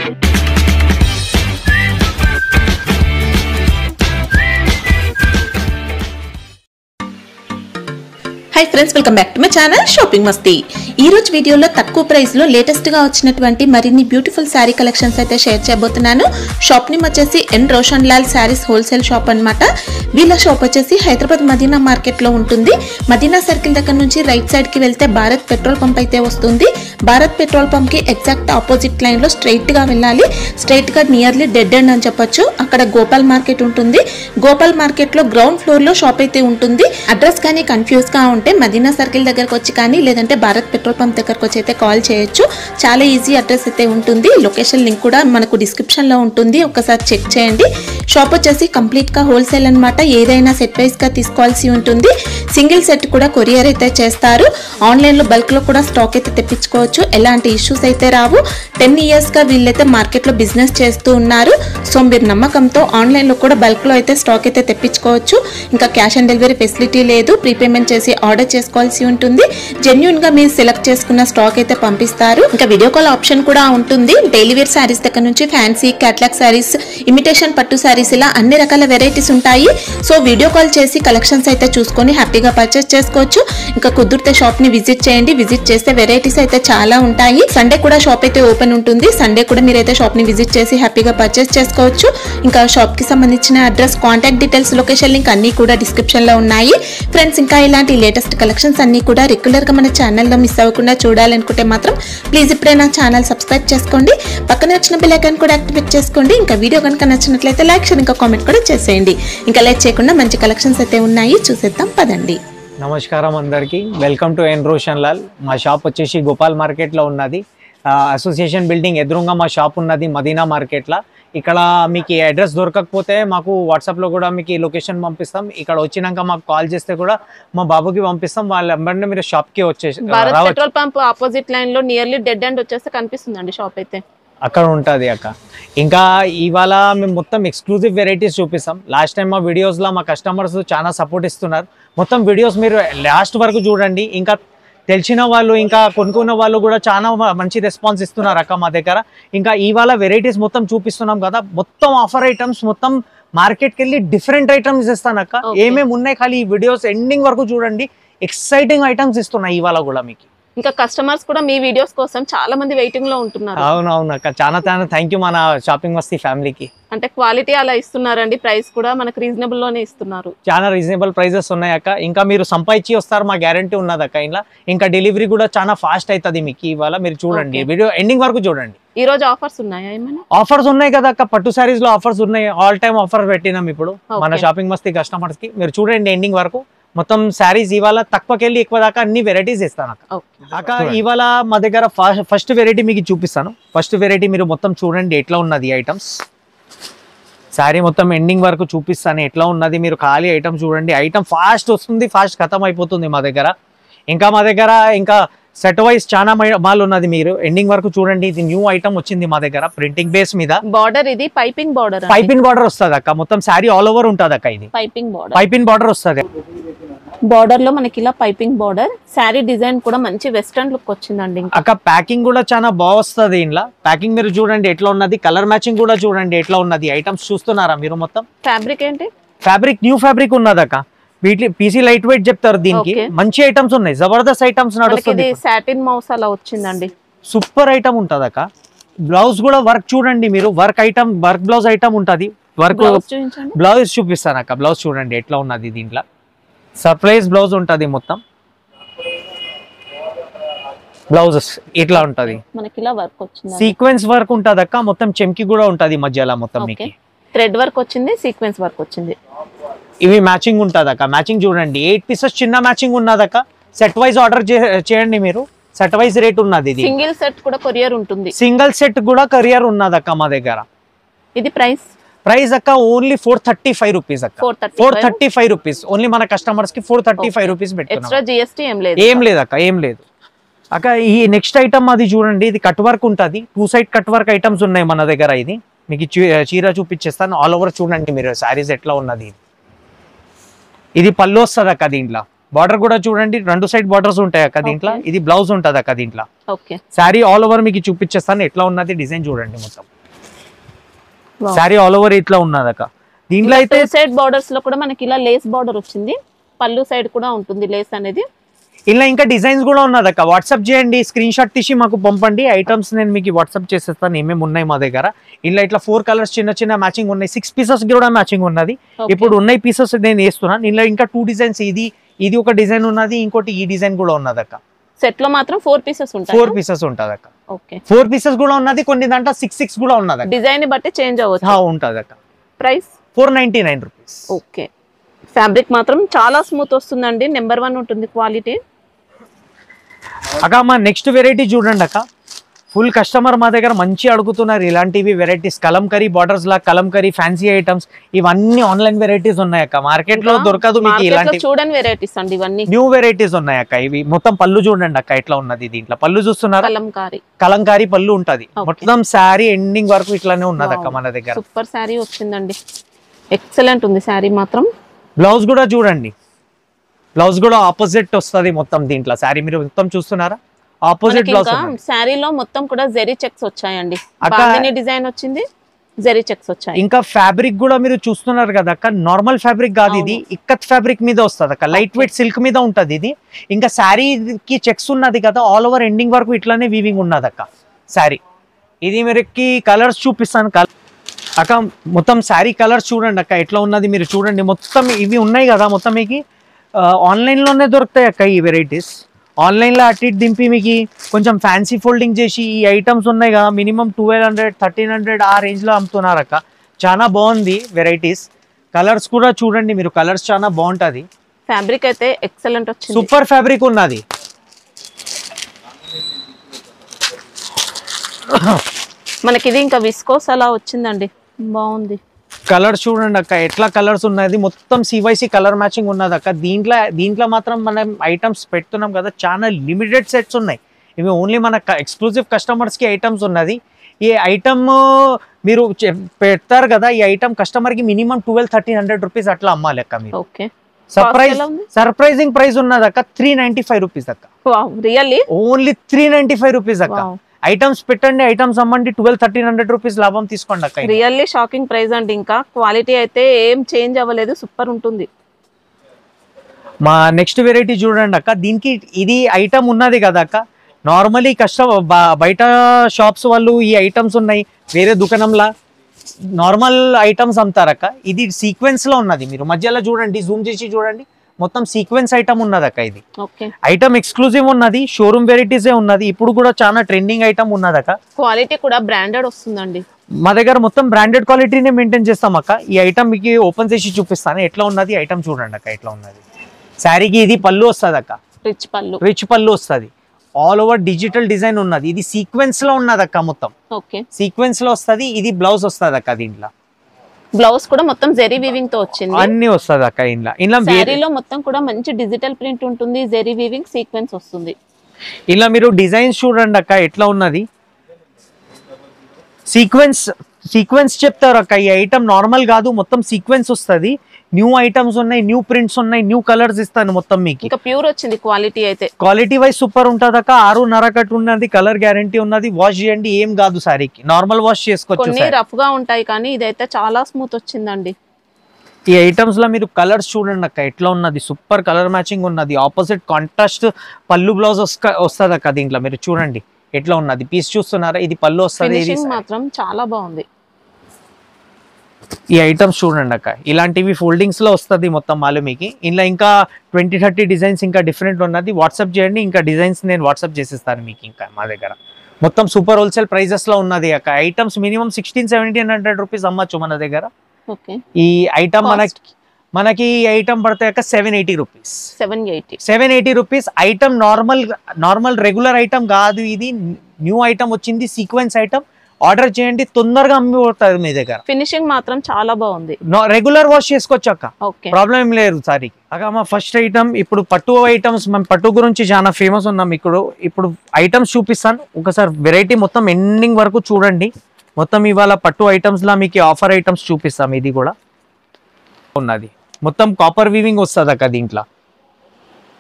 Hi friends welcome back to my channel shopping Masti ఈ రోజు వీడియోలో తక్కువ ప్రైస్ లో లేటెస్ట్ గా వచ్చినటువంటి మరిన్ని బ్యూటిఫుల్ శారీ కలెక్షన్స్ అయితే షేర్ చేయబోతున్నాను షాప్ నేమ్ వచ్చేసి N Roshan Lal saris wholesale shop అన్నమాట వీళ్ళ షాప్ వచ్చేసి హైదరాబాద్ మదీనా మార్కెట్ లో ఉంటుంది మదీనా సర్కిల్ దగ్గర నుంచి రైట్ సైడ్ కి వెళ్తే భారత్ పెట్రోల్ పంప్ అయితే వస్తుంది భారత్ పెట్రోల్ పంప్ కి ఎగ్జాక్ట్ ఆపోజిట్ లైన్ లో స్ట్రైట్ గా వెళ్ళాలి స్ట్రైట్ గా నియర్లీ డెడ్ ఎండ్ అని చెప్పొచ్చు అక్కడ గోపాల్ మార్కెట్ ఉంటుంది గోపాల్ మార్కెట్ లో గ్రౌండ్ ఫ్లోర్ లో షాప్ అయితే ఉంటుంది అడ్రస్ కానీ కన్ఫ్యూజ్ గా ఉంటే మదీనా సర్కిల్ దగ్గరకు వచ్చి కానీ లేదంటే భారత్ పెట్రోల్ పంప్ దగ్గరకు వచ్చి అయితే కాల్ చేయొచ్చు చాలా ఈజీ అడ్రస్ అయితే ఉంటుంది లొకేషన్ లింక్ కూడా మనకు డిస్క్రిప్షన్ లో ఉంటుంది ఒకసారి చెక్ చేయండి షాప్ వచ్చేసి కంప్లీట్ గా హోల్సేల్ అన్నమాట ఏదైనా సెట్ వైస్ గా తీసుకోవాల్సి ఉంటుంది సింగిల్ సెట్ కూడా కొరియర్ అయితే చేస్తారు ఆన్లైన్ లో బల్క్ లో కూడా స్టాక్ అయితే తెప్పించుకోవచ్చు ఎలాంటి ఇష్యూస్ అయితే రావు టెన్ ఇయర్స్ గా వీళ్ళైతే మార్కెట్ లో బిజినెస్ చేస్తూ ఉన్నారు సో మీరు నమ్మకంతో ఆన్లైన్ లో కూడా బల్క్ లో అయితే స్టాక్ అయితే తెప్పించుకోవచ్చు ఇంకా క్యాష్ ఆన్ డెలివరీ ఫెసిలిటీ లేదు ప్రీపేమెంట్ చేసి ఆర్డర్ చేసుకోవాల్సి ఉంటుంది జెన్యున్ గా మీరు సెలెక్ట్ చేసుకున్న స్టాక్ అయితే పంపిస్తారు ఇంకా వీడియో కాల్ ఆప్షన్ కూడా ఉంటుంది డైలీ వేర్ శారీస్ దగ్గర నుంచి ఫ్యాన్సీ క్యాట్లాగ్ శారీస్ ఇమిటేషన్ పట్టు శారీస్ ఇలా అన్ని రకాల వెరైటీస్ ఉంటాయి సో వీడియో కాల్ చేసి కలెక్షన్స్ అయితే చూసుకొని హ్యాపీగా పర్చేస్ చేసుకోవచ్చు ఇంకా కుదిరితే షాప్ ని విజిట్ చేయండి విజిట్ చేస్తే వెరైటీస్ అయితే చాలా ఉంటాయి సండే కూడా షాప్ అయితే ఓపెన్ ఉంటుంది సండే కూడా మీరైతే షాప్ ని విజిట్ చేసి హ్యాపీగా పర్చేస్ చేసుకోవచ్చు ఇంకా షాప్ కి సంబంధించిన address contact details location link అన్ని కూడా డిస్క్రిప్షన్ లో ఉన్నాయి ఫ్రెండ్స్ ఇంకా ఇలాంటి లేటెస్ట్ కలెక్షన్స్ అన్ని కూడా రెగ్యులర్ గా మన ఛానల్లో మిస్ అవ్వకుండా చూడాలనుకుంటే మాత్రం ప్లీజ్ ఇప్పుడే నా ఛానల్ సబ్స్క్రైబ్ చేసుకోండి పక్కన వచ్చిన బెల్ ఐకాన్ కూడా యాక్టివేట్ చేసుకోండి ఇంకా వీడియో కనుక నచ్చినట్లయితే లైక్ షేర్ ఇంకా కామెంట్ కూడా చేసేయండి ఇంకా లైక్ చేయకుండా మంచి కలెక్షన్స్ అయితే ఉన్నాయి చూసేద్దాం పదండి నమస్కారం అందరికీ welcome to N Roshan Lal మా షాప్ వచ్చేసి గోపాల్ మార్కెట్లో ఉన్నది ఆ, అసోసియేషన్ బిల్డింగ్ ఎదురుగా మా షాప్ ఉన్నది మదీనా మార్కెట్లో ఇక్కడ మీకు ఈ అడ్రస్ దొరకకపోతే మాకు వాట్సాప్లో కూడా మీకు ఈ లొకేషన్ పంపిస్తాం ఇక్కడ వచ్చినాక మాకు కాల్ చేస్తే కూడా మా బాబుకి పంపిస్తాం వాళ్ళ వెంబడినే మీరు షాప్కి వచ్చేసి భారత్ రావచ్చు పెట్రోల్ పంప్ ఆపోజిట్ లైన్ లో నియర్లీ డెడ్ ఎండ్ వచ్చేస్తే కనిపిస్తుందండి షాప్ అయితే అక్కడ ఉంటుంది అక్క ఇంకా ఇవాళ మేము మొత్తం ఎక్స్క్లూజివ్ వెరైటీస్ చూపిస్తాం లాస్ట్ టైం మా వీడియోస్లో మా కస్టమర్స్ చాలా సపోర్ట్ ఇస్తున్నారు మొత్తం వీడియోస్ మీరు లాస్ట్ వరకు చూడండి ఇంకా తెలిసిన వాళ్ళు ఇంకా కొనుక్కున్న వాళ్ళు కూడా చాలా మ- మంచి రెస్పాన్స్ ఇస్తున్నారు అక్క మా దగ్గర ఇంకా ఇవాళ వెరైటీస్ మొత్తం చూపిస్తున్నాం కదా మొత్తం ఆఫర్ ఐటమ్స్ మొత్తం మార్కెట్కి వెళ్ళి డిఫరెంట్ ఐటమ్స్ ఇస్తాను అక్క Okay. ఏమేమి ఉన్నాయి ఖాళీ ఈ వీడియోస్ ఎండింగ్ వరకు చూడండి ఎక్సైటింగ్ ఐటమ్స్ ఇస్తున్నాయి ఇవాళ కూడా మీకు ఇంకా కస్టమర్స్ కూడా మీ వీడియోస్ కోసం చాలా మంది వెయిటింగ్ లో ఉంటున్నారు అవును అవును అక్క చాలా చాలా థ్యాంక్ యూ మన షాపింగ్ మస్తీ ఫ్యామిలీకి అంటే క్వాలిటీ అలా ఇస్తున్నారండి ప్రైస్ కూడా మనకు రీజనబుల్ లోనే ఇస్తున్నారు చాలా రీజనబుల్ ప్రైజెస్ ఉన్నాయి అక్క ఇంకా మీరు సంపాదించి వస్తారు మా గ్యారంటీ ఉన్నది అక్క ఇలా ఇంకా డెలివరీ కూడా చాలా ఫాస్ట్ అవుతుంది మీకు ఇవాళ మీరు చూడండి Okay. వీడియో ఎండింగ్ వరకు చూడండి ఈ రోజు ఆఫర్స్ ఉన్నాయా ఏమైనా ఆఫర్స్ ఉన్నాయి కదా అక్క పట్టు సారీస్ లో ఆఫర్స్ ఉన్నాయి ఆల్ టైమ్ ఆఫర్ పెట్టినాం ఇప్పుడు మన Okay. షాపింగ్ మస్తీ కస్టమర్స్ కి మీరు చూడండి ఎండింగ్ వరకు మొత్తం శారీస్ ఇవాళ తక్కువకి వెళ్ళి ఎక్కువ దాకా అన్ని వెరైటీస్ ఇస్తాను అక్క ఓకే అక్క ఇవాళ మా దగ్గర ఫస్ట్ వెరైటీ మీకు చూపిస్తాను ఫస్ట్ వెరైటీ మీరు మొత్తం చూడండి ఎట్లా ఉన్నది ఐటమ్స్ శారీ మొత్తం ఎండింగ్ వరకు చూపిస్తాను ఎట్లా ఉన్నది మీరు ఖాళీ ఐటమ్ చూడండి ఐటమ్ ఫాస్ట్ వస్తుంది ఫాస్ట్ ఖతం అయిపోతుంది మా దగ్గర ఇంకా మా దగ్గర ఇంకా సెట్ వైజ్ చాలా మై- మాల్ ఉన్నది మీరు ఎండింగ్ వరకు చూడండి ఇది న్యూ ఐటమ్ వచ్చింది మా దగ్గర ప్రింటింగ్ బేస్ మీద బార్డర్ ఇది పైపింగ్ బార్డర్ పైపిన్ బార్డర్ వస్తుంది అక్క మొత్తం శారీ ఆల్ ఓవర్ ఉంటుంది అక్క ఇది పైపింగ్ బార్డర్ పైపిన్ బార్డర్ వస్తుంది బార్డర్ లో మనకి ఇలా పైపింగ్ బార్డర్ శారీ డిజైన్ కూడా మంచి వెస్టర్న్ లుక్ వచ్చిందండి ఇంకా అక్క ప్యాకింగ్ కూడా చాలా బాగా వస్తుంది ఇంట్లో ప్యాకింగ్ మీరు చూడండి ఎట్లా ఉన్నది కలర్ మ్యాచింగ్ కూడా చూడండి ఎట్లా ఉన్నది ఐటమ్స్ చూస్తున్నారా మీరు మొత్తం ఫ్యాబ్రిక్ ఏంటి ఫ్యాబ్రిక్ న్యూ ఫ్యాబ్రిక్ ఉన్నది అక్క వీటి పీసీ లైట్ వెయిట్ చెప్తారు దీనికి Okay. మంచి ఐటమ్స్ ఉన్నాయి జబర్దస్త్ ఐటమ్స్ మనకి నడుస్తుంది ఇది సాటిన్ మౌస్ అలా వచ్చిందండి సూపర్ ఐటమ్ ఉంటది అక్క బ్లౌజ్ కూడా వర్క్ చూడండి మీరు work item work blouse item ఉంటది వర్క్ బ్లౌజ్ చూపించండి బ్లౌజ్ చూపిస్తాను అక్క బ్లౌజ్ చూడండి ఎట్లా ఉన్నది దీంట్లో సర్ప్రైజ్ బ్లౌజ్ ఉంటది మొత్తం బ్లౌజెస్ ఇట్లా ఉంటది మనకి ఇలా వర్క్ వచ్చింది సీక్వెన్స్ వర్క్ ఉంటది అక్క మొత్తం చెంకి కూడా ఉంటది మధ్యలో మొత్తం ఓకే మీకు థ్రెడ్ వర్క్ వచ్చింది సీక్వెన్స్ వర్క్ వచ్చింది ఇవి మ్యాచింగ్ ఉంటుంది అక్క మ్యాచింగ్ చూడండి ఎయిట్ పీసెస్ చిన్న మ్యాచింగ్ ఉన్నదక్క సెట్ వైజ్ ఆర్డర్ చేయండి మీరు సెట్ వైజ్ రేట్ ఉన్నది ఇది సింగిల్ సెట్ కూడా కొరియర్ ఉంటుంది సింగిల్ సెట్ కూడా కరియర్ ఉన్నదక్క మా దగ్గర ఇది ప్రైస్ ప్రైస్ అక్క only four thirty five rupees అక్క four thirty four thirty five rupees only మన కస్టమర్స్ కి four thirty five rupees extra పెట్టుకున్నాం జిఎస్టీ ఏం లేదు ఏం లేదు అక్క ఏం లేదు అక్క ఈ నెక్స్ట్ ఐటమ్ అది చూడండి ఇది కట్ వర్క్ ఉంటుంది two side cut work items ఉన్నాయి మన దగ్గర ఇది మీకు ఈ చీ- చీర చూపించేస్తాను ఆల్ ఓవర్ చూడండి మీరు శారీస్ ఎట్లా ఉన్నది ఇది పళ్ళు వస్తుంది అక్క దీంట్లో బార్డర్ కూడా చూడండి రెండు సైడ్ బార్డర్స్ ఉంటాయి అక్క దీంట్లో Okay. ఇది బ్లౌజ్ ఉంటుంది అక్క దీంట్లో ఓకే శారీ ఆల్ ఓవర్ మీకు చూపించేస్తాను ఎట్లా ఉన్నది డిజైన్ చూడండి మొత్తం Wow. శారీ ఆల్ ఓవర్ ఇట్లా ఉన్నది అక్క దీంట్లో అయితే సైడ్ బార్డర్స్ లో కూడా మనకి ఇలా లేస్ బార్డర్ వచ్చింది పళ్ళు సైడ్ కూడా ఉంటుంది లేస్ అనేది ఇలా ఇంకా డిజైన్స్ కూడా ఉన్నది అక్క వాట్సాప్ చేయండి స్క్రీన్ షాట్ తీసి మాకు పంపండి ఐటమ్స్ నేను మీకు వాట్సాప్ చేసేస్తాను ఏమేమి ఉన్నాయి మా దగ్గర ఇలా ఇట్లా ఫోర్ కలర్స్ చిన్న చిన్న మ్యాచింగ్ ఉన్నాయి సిక్స్ పీసెస్ కూడా మ్యాచింగ్ ఉన్నది Okay. ఇప్పుడు ఉన్నాయి పీసెస్ నేను వేస్తున్నాను ఇలా ఇంకా టూ డిజైన్స్ ఇది ఇది ఒక డిజైన్ ఉన్నది ఇంకోటి ఈ డిజైన్ కూడా ఉన్నది అక్క సెట్ లో మాత్రం ఫోర్ పీసెస్ ఉంటాయి ఫోర్ పీసెస్ ఉంటుంది అక్క ఓకే ఫోర్ పీసెస్ కూడా ఉన్నది కొన్ని దాంట్లో సిక్స్ సిక్స్ కూడా ఉన్నది అక్క డిజైన్ ని బట్టి చేంజ్ అవ్వచ్చు ఆ, ఉంటది అక్క price four ninety nine rupees okay fabric మాత్రం చాలా స్మూత్ వస్తుందండి నెంబర్ వన్ ఉంటుంది క్వాలిటీ అక్క మా నెక్స్ట్ వెరైటీ చూడండి అక్క ఫుల్ కస్టమర్ మా దగ్గర మంచి అడుగుతున్నారు ఇలాంటివి వెరైటీస్ కలంకరీ బార్డర్స్ లా కలంకరీ ఫ్యాన్సీ ఐటమ్స్ ఇవన్నీ ఆన్లైన్ వెరైటీస్ ఉన్నాయి అక్క మార్కెట్ లో దొరకదు మీకు మార్కెట్ లో ఇలాంటి చూడని వెరైటీస్ అండి ఇవన్నీ న్యూ వెరైటీస్ ఉన్నాయి అక్క ఇవి మొత్తం పళ్ళు చూడండి అక్క ఎట్లా ఉన్నది దీంట్లో పళ్ళు చూస్తున్నారా కలంకారీ కలంకారీ పళ్ళు ఉంటది Okay. మొత్తం శారీ ఎండింగ్ వరకు ఇట్లానే ఉన్నది అక్క Wow. మన దగ్గర సూపర్ శారీ వచ్చిందండి ఎక్సలెంట్ ఉంది శారీ మాత్రం బ్లౌజ్ కూడా చూడండి బ్లౌజ్ కూడా ఆపోజిట్ వస్తది మొత్తం దీంట్లో శారీ మీరు మొత్తం చూస్తున్నారా ఆపోజిట్ మనకి బ్లౌజ్ ఇంకా శారీలో మొత్తం కూడా జెరీ చెక్స్ వచ్చాయండి అక్క- బాందిని డిజైన్ వచ్చింది జెరీ చెక్స్ వచ్చాయి ఇంకా ఫ్యాబ్రిక్ కూడా మీరు చూస్తున్నారు కదా అక్క నార్మల్ ఫ్యాబ్రిక్ కాదు ఇది ఇక్కత్ ఫ్యాబ్రిక్ మీద వస్తుంది అక్క లైట్ వెయిట్ సిల్క్ మీద ఉంటది ఇది ఇంకా శారీకి చెక్స్ ఉన్నది కదా ఆల్ ఓవర్ ఎండింగ్ వరకు ఇట్లానే వీవింగ్ ఉన్నది అక్క శారీ ఇది మీరుకి కలర్స్ చూపిస్తాను కలర్ అక్క మొత్తం శారీ కలర్స్ చూడండి అక్క ఎట్లా ఉన్నది మీరు చూడండి మొత్తం ఇవి ఉన్నాయి కదా మొత్తం మీకు ఆన్లైన్లోనే దొరుకుతాయి అక్క ఈ వెరైటీస్ ఆన్లైన్లో అటు ఇటు దింపి మీకు కొంచెం ఫ్యాన్సీ ఫోల్డింగ్ చేసి ఈ ఐటమ్స్ ఉన్నాయి కదా minimum twelve hundred thirteen hundred ఆ రేంజ్లో అమ్ముతున్నారు అక్క చాలా బాగుంది వెరైటీస్ కలర్స్ కూడా చూడండి మీరు కలర్స్ చాలా బాగుంటుంది ఫ్యాబ్రిక్ అయితే ఎక్సలెంట్ వచ్చింది సూపర్ ఫ్యాబ్రిక్ ఉన్నది మనకి ఇది ఇంకా విస్కోస్ అలా వచ్చిందండి బాగుంది కలర్స్ చూడండి అక్క ఎట్లా కలర్స్ ఉన్నది మొత్తం సివైసి కలర్ మ్యాచింగ్ ఉన్నది అక్క దీంట్లో దీంట్లో మాత్రం మనం ఐటమ్స్ పెడుతున్నాం కదా చాలా లిమిటెడ్ సెట్స్ ఉన్నాయి ఇవి ఓన్లీ మన ఎక్స్క్లూజివ్ కస్టమర్స్కి ఐటమ్స్ ఉన్నది ఈ ఐటమ్ మీరు చె- పెడతారు కదా ఈ ఐటమ్ కస్టమర్కి minimum twelve thirteen hundred rupees అట్లా అమ్మాలి అక్క మీరు ఓకే సర్ప్రైజ్ ఎలా ఉంది? సర్ప్రైజింగ్ ప్రైస్ ఉన్నది అక్క త్రీ నైన్టీ ఫైవ్ రూపీస్ అక్క wow really only three ninety five rupees అక్క వావ్ ఐటమ్స్ పెట్టండి ఐటమ్స్ అమ్మండి ట్వెల్వ్ థర్టీన్ హండ్రెడ్ రూపీస్ లాభం తీసుకోండి అక్క ఇది. రియల్లీ షాకింగ్ ప్రైస్ అండి ఇంకా క్వాలిటీ అయితే ఏం చేంజ్ అవ్వలేదు సూపర్ ఉంటుంది మా నెక్స్ట్ వెరైటీ చూడండి అక్క దీనికి ఇది ఐటమ్ ఉన్నది కదా అక్క నార్మలీ కష్టం బయట షాప్స్ వాళ్ళు ఈ ఐటమ్స్ ఉన్నాయి వేరే దుకాణంలా నార్మల్ ఐటమ్స్ అమ్ముతారక్క ఇది సీక్వెన్స్ లో ఉన్నది మీరు మధ్యలో చూడండి జూమ్ చేసి చూడండి మొత్తం సీక్వెన్స్ ఐటమ్ ఉన్నది అక్క ఇది ఓకే ఐటమ్ ఎక్స్క్లూజివ్ ఉన్నది షోరూమ్ వెరైటీసే ఉన్నది ఇప్పుడు కూడా చాలా ట్రెండింగ్ ఐటమ్ ఉన్నది అక్క క్వాలిటీ కూడా బ్రాండెడ్ వస్తుందండి మా దగ్గర మొత్తం బ్రాండెడ్ క్వాలిటీనే మెయింటైన్ చేస్తాం అక్క ఈ ఐటమ్ మీకు ఓపెన్ చేసి చూపిస్తాను ఎట్లా ఉన్నది ఐటమ్ చూడండి అక్క ఎట్లా ఉన్నది శారీకి ఇది పళ్ళు వస్తుంది అక్క రిచ్ పళ్ళు రిచ్ పళ్ళు వస్తుంది ఆల్ ఓవర్ డిజిటల్ డిజైన్ ఉన్నది ఇది సీక్వెన్స్ లో ఉన్నది అక్క మొత్తం ఓకే సీక్వెన్స్ లో వస్తుంది ఇది బ్లౌజ్ వస్తుంది అక్క దీంట్లో బ్లౌజ్ కూడా మొత్తం జెరీ వీవింగ్ తో వచ్చింది అన్ని వస్తుంది అక్క ఇంట్లో ఇలా వేరే శారీలో మొత్తం కూడా మంచి డిజిటల్ ప్రింట్ ఉంటుంది జెరీ వీవింగ్ సీక్వెన్స్ వస్తుంది ఇలా మీరు డిజైన్స్ చూడండి అక్క ఎట్లా ఉన్నది సీక్వెన్స్ సీక్వెన్స్ చెప్తారు అక్క ఈ ఐటమ్ నార్మల్ కాదు మొత్తం సీక్వెన్స్ వస్తుంది న్యూ ఐటమ్స్ ఉన్నాయి న్యూ ప్రింట్స్ ఉన్నాయి న్యూ కలర్స్ ఇస్తాను మొత్తం మీకు ఇంకా ప్యూర్ వచ్చింది క్వాలిటీ అయితే క్వాలిటీ వైజ్ సూపర్ ఉంటుంది అక్క ఆరు నరకట్ ఉన్నది కలర్ గ్యారంటీ ఉన్నది వాష్ చేయండి ఏం కాదు సారీకి నార్మల్ వాష్ చేసుకోవచ్చు కొన్ని saree. రఫ్ గా ఉంటాయి కానీ ఇదైతే చాలా స్మూత్ వచ్చిందండి ఈ ఐటమ్స్ లో మీరు కలర్స్ చూడండి అక్క ఎట్లా ఉన్నది సూపర్ కలర్ మ్యాచింగ్ ఉన్నది ఆపోజిట్ కాంట్రాస్ట్ పళ్ళు బ్లౌజ్ వస్తుంది అక్క దీంట్లో మీరు చూడండి ఎట్లా ఉన్నది పీస్ చూస్తున్నారా ఇది పళ్ళు వస్తుంది ఇది ఫినిషింగ్ మాత్రం చాలా బాగుంది ఈ ఐటమ్స్ చూడండి అక్క ఇలాంటివి ఫోల్డింగ్స్ లో వస్తుంది మొత్తం మాలు మీకు ఇంట్లో ఇంకా ట్వంటీ థర్టీ డిజైన్స్ ఇంకా డిఫరెంట్ ఉన్నది వాట్సాప్ చేయండి ఇంకా డిజైన్స్ నేను వాట్సాప్ చేసేస్తాను మీకు ఇంకా మా దగ్గర మొత్తం సూపర్ హోల్సేల్ ప్రైజెస్ లో ఉన్నది అక్క items minimum sixteen seventeen hundred rupees అమ్మచ్చు మన దగ్గర ఓకే ఈ ఐటమ్ Cost? మనకి మనకి ఈ ఐటమ్ పడతాయి అక్క seven eighty rupees seven eighty seven eighty rupees item normal normal regular item కాదు ఇది న్యూ ఐటమ్ వచ్చింది సీక్వెన్స్ ఐటమ్ ఆర్డర్ చేయండి తొందరగా అమ్మి పోతుంది మీ దగ్గర ఫినిషింగ్ మాత్రం చాలా బాగుంది రెగ్యులర్ వాష్ చేసుకోవచ్చు అక్క ఓకే ప్రాబ్లం ఏం లేదు సారీ అక్క మా ఫస్ట్ ఐటమ్ ఇప్పుడు పట్టు ఐటమ్స్ మేము పట్టు గురించి చాలా ఫేమస్ ఉన్నాం ఇప్పుడు ఇప్పుడు ఐటమ్స్ చూపిస్తాను ఒకసారి వెరైటీ మొత్తం ఎండింగ్ వరకు చూడండి మొత్తం ఇవాళ పట్టు ఐటమ్స్ లా మీకు ఆఫర్ ఐటమ్స్ చూపిస్తాం ఇది కూడా ఉన్నది మొత్తం కాపర్ వీవింగ్ వస్తుంది అక్క దీంట్లో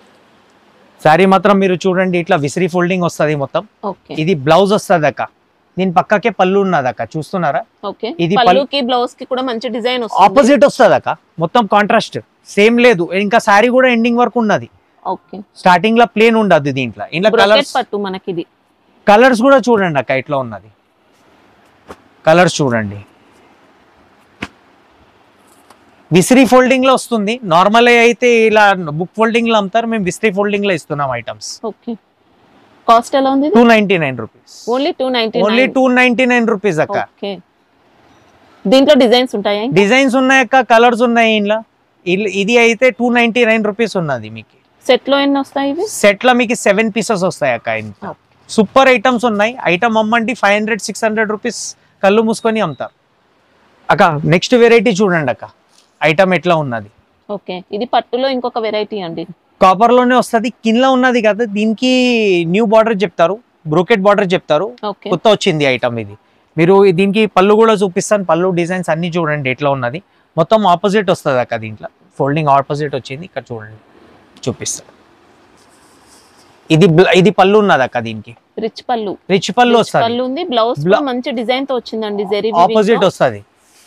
శారీ మాత్రం మీరు చూడండి ఇట్లా విసిరి ఫోల్డింగ్ వస్తుంది మొత్తం ఓకే ఇది బ్లౌజ్ వస్తుంది అక్క దీని పక్కకే పళ్ళు ఉన్నది అక్క చూస్తున్నారా ఓకే ఇది పల్- పళ్ళుకి బ్లౌజ్ కి కూడా మంచి డిజైన్ వస్తుంది ఆపోజిట్ వస్తుంది అక్క మొత్తం కాంట్రాస్ట్ సేమ్ లేదు ఇంకా శారీ కూడా ఎండింగ్ వరకు ఉన్నది ఓకే స్టార్టింగ్ లో ప్లేన్ ఉండదు దీంట్లో ఇంట్లో బ్రోకెట్ కలర్స్ పట్టు మనకి ఇది కలర్స్ కూడా చూడండి అక్క ఇట్లా ఉన్నది కలర్స్ చూడండి విసిరి ఫోల్డింగ్ లో వస్తుంది నార్మల్ అయితే ఇలా బుక్ ఫోల్డింగ్ లో అమ్ముతారు మేము విసిరి ఫోల్డింగ్ లో ఇస్తున్నాం ఐటమ్స్ ఓకే కాస్ట్ ఎలా ఉంది two ninety nine rupees only two ninety only two ninety nine rupees అక్క ఓకే దీంట్లో డిజైన్స్ ఉంటాయా ఇంకా? డిజైన్స్ ఉన్నాయి అక్క కలర్స్ ఉన్నాయి ఇంట్లో ఇల్- ఇది అయితే టూ నైన్టీ నైన్ రూపీస్ ఉన్నది మీకు సెట్ లో ఎన్ని వస్తాయి ఇవి సెట్ లో మీకు సెవెన్ పీసెస్ వస్తాయి అక్క ఇంట్లో సూపర్ ఐటమ్స్ ఉన్నాయి ఐటమ్ అమ్మండి five hundred six hundred rupees కళ్ళు మూసుకొని అమ్ముతారు అక్క నెక్స్ట్ వెరైటీ చూడండి అక్క ఐటమ్ ఎట్లా ఉన్నది ఓకే ఇది పట్టులో ఇంకొక వెరైటీ అండి కాపర్ లోనే వస్తుంది కింద ఉన్నది కదా దీనికి న్యూ బార్డర్ చెప్తారు బ్రోకెట్ బార్డర్ చెప్తారు ఓకే కొత్త వచ్చింది ఐటమ్ ఇది మీరు దీనికి పళ్ళు కూడా చూపిస్తాను పళ్ళు డిజైన్స్ అన్ని చూడండి ఎట్లా ఉన్నది మొత్తం ఆపోజిట్ వస్తుంది అక్క దీంట్లో ఫోల్డింగ్ ఆపోజిట్ వచ్చింది ఇక్కడ చూడండి చూపిస్తాను ఇది బ్ల- ఇది పళ్ళు ఉన్నది అక్క దీనికి రిచ్ పళ్ళు రిచ్ పళ్ళు Rich వస్తుంది పళ్ళు ఉంది బ్లౌజ్ Bla- మంచి డిజైన్ తో వచ్చిందండి జెరీ ఆపోజిట్ వస్తుంది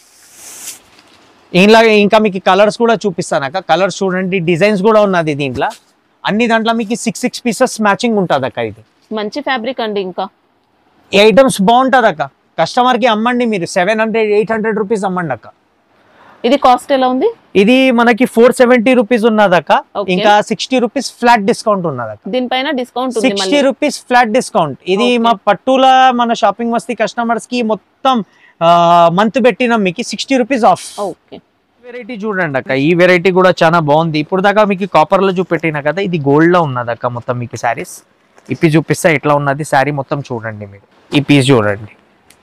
ఇలా ఇంకా మీకు కలర్స్ కూడా చూపిస్తాను అక్క కలర్స్ చూడండి డిజైన్స్ కూడా ఉన్నది దీంట్లో అన్ని దాంట్లో మీకు సిక్స్ సిక్స్ పీసెస్ మ్యాచింగ్ ఉంటుంది అక్క ఇది మంచి ఫ్యాబ్రిక్ అండి ఇంకా ఈ ఐటమ్స్ బాగుంటుంది అక్క కస్టమర్ కి అమ్మండి మీరు seven hundred eight hundred rupees అమ్మండి అక్క ఇది కాస్ట్ ఎలా ఉంది ఇది మనకి ఫోర్ సెవెంటీ రూపీస్ ఉన్నదక్క Okay. ఇంకా సిక్స్టీ రూపీస్ ఫ్లాట్ డిస్కౌంట్ ఉన్నదక్క దీనిపైన డిస్కౌంట్ ఉంది సిక్స్టీ మళ్ళీ రూపీస్ ఫ్లాట్ డిస్కౌంట్ ఇది Okay. మా పట్టుల మన షాపింగ్ మస్తీ కస్టమర్స్ కి మొత్తం మంత్ పెట్టినాం మీకు sixty rupees off okay variety చూడండి అక్క ఈ వెరైటీ కూడా చాలా బాగుంది ఇప్పుడు దాకా మీకు కాపర్ లో చూపెట్టిన కదా ఇది గోల్డ్ లో ఉన్నది అక్క మొత్తం మీకు శారీస్ ఇప్పి చూపిస్తా ఎట్లా ఉన్నది శారీ మొత్తం చూడండి మీరు ఈ పీస్ చూడండి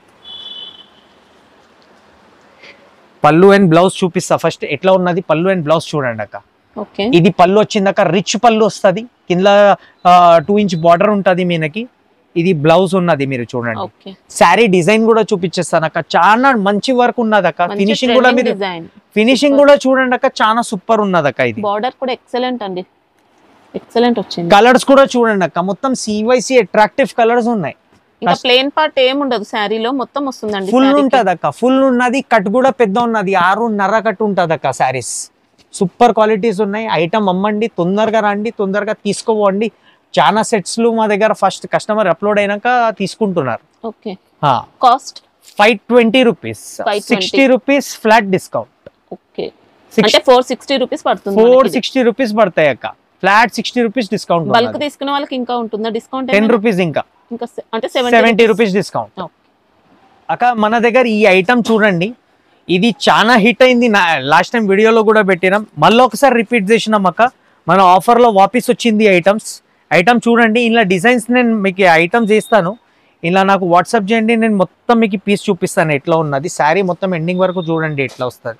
పళ్ళు అండ్ బ్లౌజ్ చూపిస్తా ఫస్ట్ ఎట్లా ఉన్నది పళ్ళు అండ్ బ్లౌజ్ చూడండి అక్క ఓకే ఇది పళ్ళు వచ్చిందాక రిచ్ పళ్ళు వస్తుంది కింద టూ ఇంచ్ బార్డర్ ఉంటది మీనకి ఇది బ్లౌజ్ ఉన్నది మీరు చూడండి ఓకే శారీ డిజైన్ కూడా చూపించేస్తాను అక్క చాలా మంచి వర్క్ ఉన్నది అక్క ఫినిషింగ్ కూడా మీరు డిజైన్ ఫినిషింగ్ కూడా చూడండి అక్క చాలా సూపర్ ఉన్నది అక్క ఇది బార్డర్ కూడా ఎక్సలెంట్ అండి ఎక్సలెంట్ వచ్చింది కలర్స్ కూడా చూడండి అక్క మొత్తం సివైసి అట్రాక్టివ్ కలర్స్ ఉన్నాయి ఇంకా ప్లేన్ పార్ట్ ఏం ఉండదు శారీలో మొత్తం వస్తుందండి ఫుల్ శారీకి. ఉంటది అక్క ఫుల్ ఉన్నది కట్ కూడా పెద్ద ఉన్నది ఆరున్నర కట్ ఉంటది అక్క శారీస్ సూపర్ క్వాలిటీస్ ఉన్నాయి ఐటమ్ అమ్మండి తొందరగా రండి తొందరగా తీసుకోవండి చాలా సెట్స్లు మా దగ్గర ఫస్ట్ కస్టమర్ అప్లోడ్ అయినాక తీసుకుంటున్నారు okay cost five twenty rupees 520. Sixty rupees flat discount okay అంటే ఫోర్ సిక్స్టీ రూపీస్ పడుతుంది ఫోర్ సిక్స్టీ రూపీస్ పడతాయి అక్క flat sixty rupees discount bulk తీసుకునే వాళ్ళకి ఇంకా ఉంటుందా డిస్కౌంట్ టెన్ రూపీస్ ఇంకా ఇంకా se- అంటే seventy seventy rupees discount Okay. అక్క మన దగ్గర ఈ ఐటమ్ చూడండి ఇది చాలా హిట్ అయింది లాస్ట్ టైం వీడియోలో కూడా పెట్టినాం మళ్ళీ ఒకసారి రిపీట్ చేసినాం అక్క మన ఆఫర్లో వాపస్ వచ్చింది ఐటమ్స్ ఐటమ్ చూడండి ఇలా డిజైన్స్ నేను మీకు ఐటమ్స్ చేస్తాను ఇలా నాకు వాట్సాప్ చేయండి నేను మొత్తం మీకు పీస్ చూపిస్తాను ఎట్లా ఉన్నది శారీ మొత్తం ఎండింగ్ వరకు చూడండి ఎట్లా వస్తుంది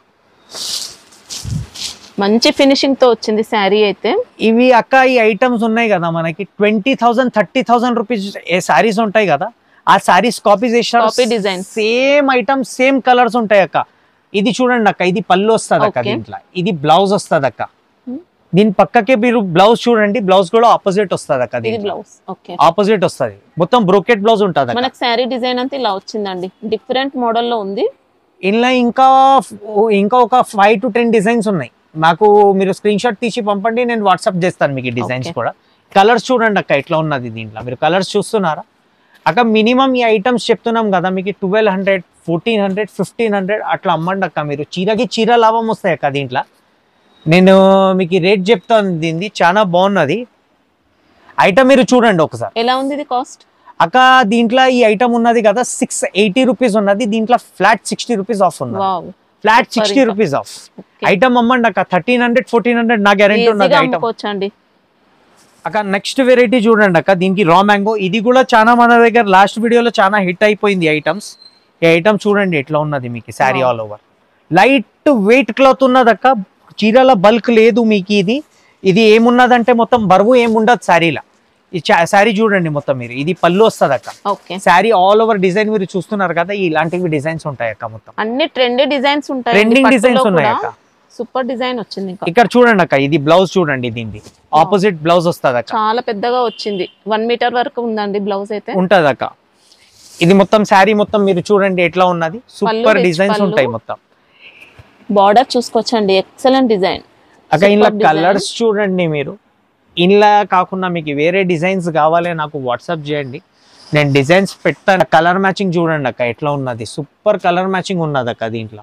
మంచి ఫినిషింగ్ తో వచ్చింది శారీ అయితే ఇవి అక్క ఈ ఐటమ్స్ ఉన్నాయి కదా మనకి twenty thousand thirty thousand rupees ఏ శారీస్ ఉంటాయి కదా ఆ శారీస్ కాపీ చేసిన Copy designs. Same item same colours ఉంటాయి అక్క ఇది చూడండి అక్క ఇది పళ్ళు వస్తుంది అక్క Okay. దీంట్లో ఇది బ్లౌజ్ వస్తుంది అక్క Hmm. దీని పక్కకే మీరు బ్లౌజ్ చూడండి బ్లౌజ్ కూడా ఆపోజిట్ వస్తుంది అక్క ఇది బ్లౌజ్ ఓకే ఆపోజిట్ వస్తుంది మొత్తం బ్రోకెట్ బ్లౌజ్ ఉంటుంది అక్క మనకు శారీ డిజైన్ అంతా ఇలా వచ్చిందండి డిఫరెంట్ మోడల్ లో ఉంది ఇలా ఇంకా ఇంకా ఒక ఫైవ్ టు టెన్ డిజైన్స్ ఉన్నాయి నాకు మీరు స్క్రీన్ షాట్ తీసి పంపండి నేను వాట్సాప్ చేస్తాను మీకు డిజైన్స్ Okay. కూడా కలర్స్ చూడండి అక్క ఎట్లా ఉన్నది దీంట్లో మీరు కలర్స్ చూస్తున్నారా అక్క మినిమం ఈ ఐటమ్స్ చెప్తున్నాం కదా మీకు twelve hundred fourteen hundred fifteen hundred అట్లా అమ్మండి అక్క మీరు చీరకి చీర లాభం వస్తాయి అక్క దీంట్లో నేను మీకు రేట్ చెప్తాను దీన్ని చాలా బాగున్నది ఐటమ్ మీరు చూడండి ఒకసారి ఎలా ఉంది ఇది కాస్ట్ అక్క దీంట్లో ఈ ఐటమ్ ఉన్నది కదా సిక్స్ ఎయిటీ రూపీస్ ఉన్నది దీంట్లో ఫ్లాట్ సిక్స్టీ రూపీస్ ఆఫ్ ఉన్నది వావ్ ఫ్లాట్ Super సిక్స్టీ ఇంకా. రూపీస్ ఆఫ్ ఐటమ్ అమ్మండి అక్క థర్టీన్ హండ్రెడ్ ఫోర్టీన్ హండ్రెడ్ నా గ్యారెంటీ ఉన్నది ఈజీగా ఐటమ్ అమ్ముకోవచ్చు అండి అక్క నెక్స్ట్ వెరైటీ చూడండి అక్క దీనికి రా మ్యాంగో ఇది కూడా చాలా మన దగ్గర లాస్ట్ వీడియోలో చాలా హిట్ అయిపోయింది ఐటమ్స్ ఈ ఐటమ్ చూడండి ఎట్లా ఉన్నది మీకు sari Wow. All over light weight cloth ఉన్నది అక్క చీరల బల్క్ లేదు మీకు ఇది ఇది ఏమున్నదంటే మొత్తం బరువు ఏముండదు శారీలో ఈ శారీ చూడండి మొత్తం మీరు ఇది పళ్ళు వస్తుంది అక్క okay sari all over design మీరు చూస్తున్నారు కదా ఇలాంటివి డిజైన్స్ ఉంటాయి అక్క మొత్తం అన్ని ట్రెండీ డిజైన్స్ ఉంటాయి ట్రెండింగ్ డిజైన్స్ ఉన్నాయి అక్క సూపర్ డిజైన్ వచ్చింది ఇంకా ఇక్కడ చూడండి అక్క ఇది బ్లౌజ్ చూడండి దీనికి ఆపోజిట్ బ్లౌజ్ వస్తుంది అక్క చాలా పెద్దగా వచ్చింది వన్ మీటర్ వరకు ఉందండి బ్లౌజ్ అయితే ఉంటది అక్క ఇది మొత్తం శారీ మొత్తం మీరు చూడండి ఎట్లా ఉన్నది సూపర్ rich డిజైన్స్ పళ్ళు. ఉంటాయి మొత్తం బార్డర్ చూసుకోవచ్చండి ఎక్సలెంట్ డిజైన్ అక్క ఇందులో Superb design. కలర్స్ చూడండి మీరు ఇందులో కాకుండా మీకు వేరే డిజైన్స్ కావాలి నాకు వాట్సాప్ చేయండి నేను డిజైన్స్ పెడతాను కలర్ మ్యాచింగ్ చూడండి అక్క ఎట్లా ఉన్నది సూపర్ కలర్ మ్యాచింగ్ ఉన్నది అక్క దీంట్లో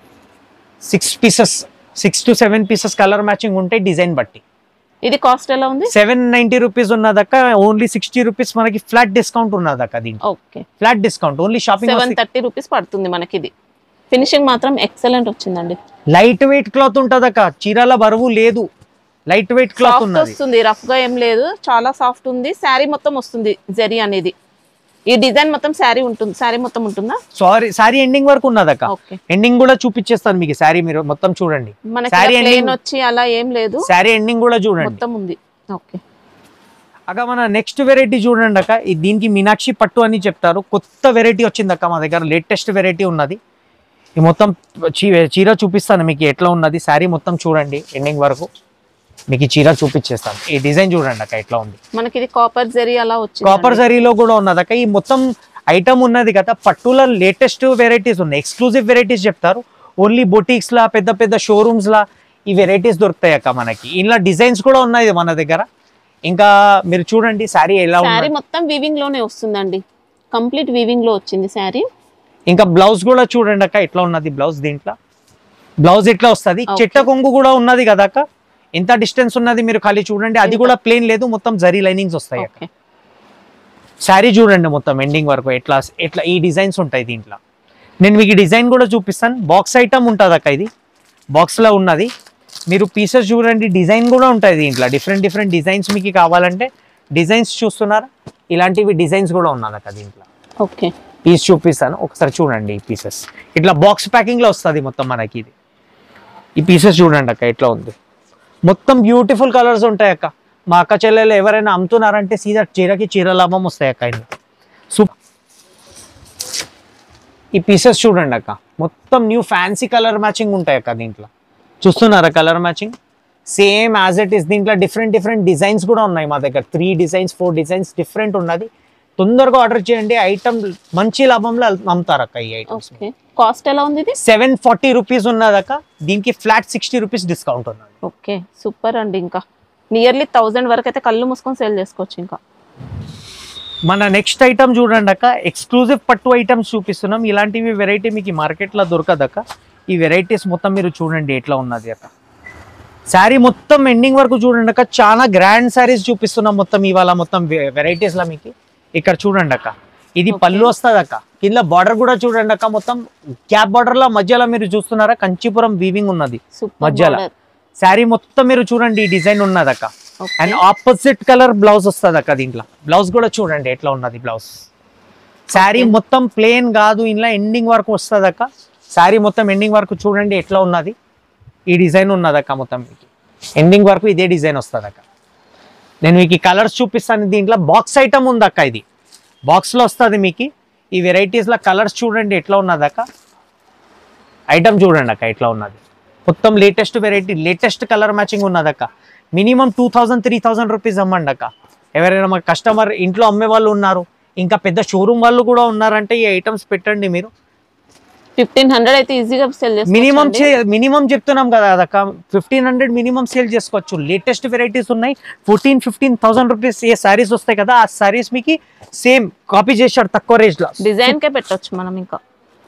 six pieces six to seven pieces colour matching ఉంటాయి డిజైన్ బట్టి ఇది కాస్ట్ ఎలా ఉంది సెవెన్ నైన్టీ రూపీస్ ఉన్నదక్క ఓన్లీ సిక్స్టీ రూపీస్ మనకి ఫ్లాట్ డిస్కౌంట్ ఉన్నదక్క దీంట్లో okay flat discount only shopping seven thirty rupees పడుతుంది మనకి ఇది ఫినిషింగ్ మాత్రం ఎక్సలెంట్ వచ్చిందండి లైట్ వెయిట్ క్లాత్ ఉంటదక్క చీరాల బరువు లేదు లైట్ వెయిట్ క్లాత్ సాఫ్ట్ ఉన్నది వస్తుంది రఫ్ గా ఏం లేదు చాలా సాఫ్ట్ ఉంది శారీ మొత్తం వస్తుంది జరీ అనేది ఈ డిజైన్ మొత్తం శారీ ఉంటుంది శారీ మొత్తం ఉంటుందా సారీ సారీ ఎండింగ్ వరకు ఉన్నదక్క ఓకే ఎండింగ్ కూడా చూపించేస్తాను మీకు శారీ మీరు మొత్తం చూడండి మనకి Saree ప్లేన్ ending- వచ్చి అలా ఏం లేదు శారీ ఎండింగ్ కూడా చూడండి మొత్తం ఉంది ఓకే అక్క మన నెక్స్ట్ వెరైటీ చూడండి అక్క ఇది దీనికి మీనాక్షి పట్టు అని చెప్తారు కొత్త వెరైటీ వచ్చింది అక్క మా దగ్గర లేటెస్ట్ వెరైటీ ఉన్నది ఈ మొత్తం చీ- చీర చూపిస్తాను మీకు ఎట్లా ఉన్నది శారీ మొత్తం చూడండి ఎండింగ్ వరకు మీకు ఈ చీర చూపించేస్తాను ఈ డిజైన్ చూడండి అక్క ఎట్లా ఉంది మనకి ఇది కాపర్ జరీ అలా వచ్చింది కాపర్ జరీలో కూడా ఉన్నది అక్క ఈ మొత్తం ఐటమ్ ఉన్నది కదా పట్టుల లేటెస్ట్ వెరైటీస్ ఉన్నాయి ఎక్స్క్లూజివ్ వెరైటీస్ చెప్తారు ఓన్లీ బొటిక్స్ లా పెద్ద పెద్ద షోరూమ్స్ లా ఈ వెరైటీస్ దొరుకుతాయి అక్క మనకి ఇలా డిజైన్స్ కూడా ఉన్నాయి మన దగ్గర ఇంకా మీరు చూడండి శారీ ఎలా శారీ ఉంది మొత్తం వీవింగ్ లోనే వస్తుందండి కంప్లీట్ వీవింగ్ లో వచ్చింది శారీ ఇంకా బ్లౌజ్ కూడా చూడండి అక్క ఎట్లా ఉన్నది బ్లౌజ్ దీంట్లో బ్లౌజ్ ఎట్లా వస్తుంది Okay. చెట్ట కొంగు కూడా ఉన్నది కదా అక్క ఎంత డిస్టెన్స్ ఉన్నది మీరు ఖాళీ చూడండి అది ఎంత? కూడా ప్లేన్ లేదు మొత్తం జరీ లైనింగ్స్ వస్తాయి అక్క ఓకే శారీ చూడండి మొత్తం ఎండింగ్ వరకు ఎట్లా ఎట్లా ఈ డిజైన్స్ ఉంటాయి దీంట్లో నేను మీకు డిజైన్ కూడా చూపిస్తాను బాక్స్ ఐటమ్ ఉంటుంది అక్క ఇది బాక్స్లో ఉన్నది మీరు పీసెస్ చూడండి డిజైన్ కూడా ఉంటుంది దీంట్లో డిఫరెంట్ డిఫరెంట్ డిజైన్స్ మీకు కావాలంటే డిజైన్స్ చూస్తున్నారా ఇలాంటివి డిజైన్స్ కూడా ఉన్నది అక్క దీంట్లో ఓకే పీస్ చూపిస్తాను ఒకసారి చూడండి ఈ పీసెస్ ఇట్లా బాక్స్ ప్యాకింగ్లో వస్తుంది మొత్తం మనకి ఇది ఈ పీసెస్ చూడండి అక్క ఎట్లా ఉంది మొత్తం బ్యూటిఫుల్ కలర్స్ ఉంటాయి అక్క మా అక్క చెల్లెలు ఎవరైనా అమ్ముతున్నారంటే సీదా చీరకి చీర లాభం వస్తాయి అక్క ఇందులో సూప్ ఈ పీసెస్ చూడండి అక్క మొత్తం న్యూ ఫ్యాన్సీ కలర్ మ్యాచింగ్ ఉంటాయి అక్క దీంట్లో చూస్తున్నారా colour matching same as it is దీంట్లో డిఫరెంట్ డిఫరెంట్ డిజైన్స్ కూడా ఉన్నాయి మా దగ్గర three designs four designs different ఉన్నది తొందరగా ఆర్డర్ చేయండి ఐటమ్ మంచి లాభంలో అమ్ముతారు అక్క ఈ ఐటమ్స్ ఓకే కాస్ట్ ఎలా ఉంది ఇది సెవెన్ ఫార్టీ రూపీస్ ఉన్నదక్క దీనికి ఫ్లాట్ సిక్స్టీ రూపీస్ డిస్కౌంట్ ఉన్నది ఓకే సూపర్ అండి ఇంకా నియర్లీ థౌజండ్ వరకు అయితే కళ్ళు మూసుకొని సేల్ చేసుకోవచ్చు ఇంకా మన నెక్స్ట్ ఐటమ్ చూడండి అక్క ఎక్స్క్లూజివ్ పట్టు ఐటమ్స్ చూపిస్తున్నాం ఇలాంటివి వెరైటీ మీకు మార్కెట్లో దొరకదక్క ఈ వెరైటీస్ మొత్తం మీరు చూడండి ఎట్లా ఉన్నది అక్క శారీ మొత్తం ఎండింగ్ వరకు చూడండి అక్క చాలా గ్రాండ్ శారీస్ చూపిస్తున్నాం మొత్తం ఇవాళ మొత్తం వెరైటీస్లో మీకు ఇక్కడ చూడండి అక్క ఇది Okay. పళ్ళు వస్తుంది అక్క కింద బార్డర్ కూడా చూడండి అక్క మొత్తం క్యాప్ బార్డర్ లో మధ్యలో మీరు చూస్తున్నారా కంచీపురం వీవింగ్ ఉన్నది సూపర్ మధ్యలో. శారీ మొత్తం మీరు చూడండి ఈ డిజైన్ ఉన్నది అక్క okay and opposite colour blouse వస్తుంది అక్క దీంట్లో బ్లౌజ్ కూడా చూడండి ఎట్లా ఉన్నది బ్లౌజ్ శారీ Okay. మొత్తం ప్లేన్ కాదు ఇంట్లో ఎండింగ్ వరకు వస్తుంది అక్క శారీ మొత్తం ఎండింగ్ వరకు చూడండి ఎట్లా ఉన్నది ఈ డిజైన్ ఉన్నది అక్క మొత్తం మీకు ఎండింగ్ వరకు ఇదే డిజైన్ వస్తుంది అక్క నేను మీకు ఈ కలర్స్ చూపిస్తాను దీంట్లో బాక్స్ ఐటమ్ ఉంది అక్క ఇది బాక్స్లో వస్తుంది మీకు ఈ వెరైటీస్లో కలర్స్ చూడండి ఎట్లా ఉన్నది అక్క ఐటమ్ చూడండి అక్క ఎట్లా ఉన్నది మొత్తం latest variety latest colour matching ఉన్నది అక్క minimum two thousand three thousand rupees అమ్మండి అక్క ఎవరైనా మా కస్టమర్ ఇంట్లో అమ్మే వాళ్ళు ఉన్నారు ఇంకా పెద్ద షోరూమ్ వాళ్ళు కూడా ఉన్నారంటే ఈ ఐటమ్స్ పెట్టండి మీరు ఫిఫ్టీన్ హండ్రెడ్ అయితే ఈజీగా సెల్ మినిమం మినిమం చెప్తున్నాం కదా అదక్క ఫిఫ్టీన్ హండ్రెడ్ మినిమం సేల్ చేసుకోవచ్చు లేటెస్ట్ వెరైటీస్ ఉన్నాయి ఫోర్టీన్ ఫిఫ్టీన్ థౌసండ్ రూపీస్ ఏ సారీస్ వస్తాయి కదా ఆ సారీస్ మీకు సేమ్ కాపీ చేశాడు తక్కువ రేంజ్ లో డిజైన్ కే పెట్టొచ్చు మనం ఇంకా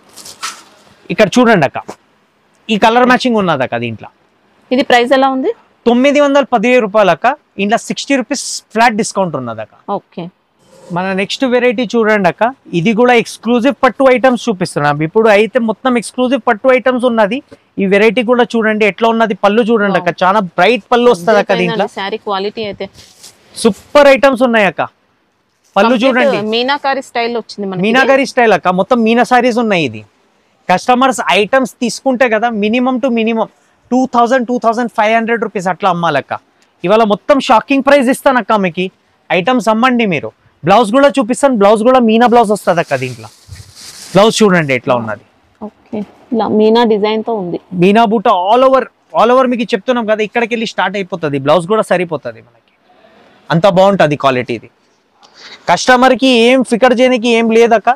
ఇక్కడ చూడండి అక్క ఈ కలర్ మ్యాచింగ్ ఉన్నది అక్క దీంట్లో ఇది ప్రైస్ ఎలా ఉంది తొమ్మిది వందల పదివేలు రూపాయలు అక్క ఇంట్లో సిక్స్టీ రూపీస్ ఫ్లాట్ డిస్కౌంట్ ఉన్నది అక్క ఓకే మన నెక్స్ట్ వెరైటీ చూడండి అక్క ఇది కూడా ఎక్స్క్లూజివ్ పట్టు ఐటమ్స్ చూపిస్తున్నాం ఇప్పుడు అయితే మొత్తం ఎక్స్క్లూజివ్ పట్టు ఐటమ్స్ ఉన్నది ఈ వెరైటీ కూడా చూడండి ఎట్లా ఉన్నది పళ్ళు చూడండి అక్క చాలా బ్రైట్ పళ్ళు వస్తుంది అక్క దీంట్లో శారీ క్వాలిటీ అయితే సూపర్ ఐటమ్స్ ఉన్నాయి అక్క పళ్ళు Complete చూడండి మీనాకారి స్టైల్ వచ్చింది మనకి మీనాగారి స్టైల్ అక్క మొత్తం మీనా సారీస్ ఉన్నాయి ఇది కస్టమర్స్ ఐటమ్స్ తీసుకుంటే కదా minimum two minimum two thousand two thousand five hundred rupees అట్లా అమ్మాలక్క ఇవాళ మొత్తం షాకింగ్ ప్రైస్ ఇస్తాను అక్క మీకు ఐటమ్స్ అమ్మండి మీరు బ్లౌజ్ కూడా చూపిస్తాను బ్లౌజ్ కూడా మీనా బ్లౌజ్ వస్తుంది అక్క దీంట్లో బ్లౌజ్ చూడండి ఎట్లా ఉన్నది ఓకే ఇలా మీనా డిజైన్ తో ఉంది మీనా బూట ఆల్ ఓవర్ ఆల్ ఓవర్ మీకు చెప్తున్నాం కదా ఇక్కడికి వెళ్ళి స్టార్ట్ అయిపోతుంది బ్లౌజ్ కూడా సరిపోతుంది మనకి అంత బాగుంటుంది క్వాలిటీ ఇది కస్టమర్కి ఏం ఫికర్ చేయడానికి ఏం లేదక్క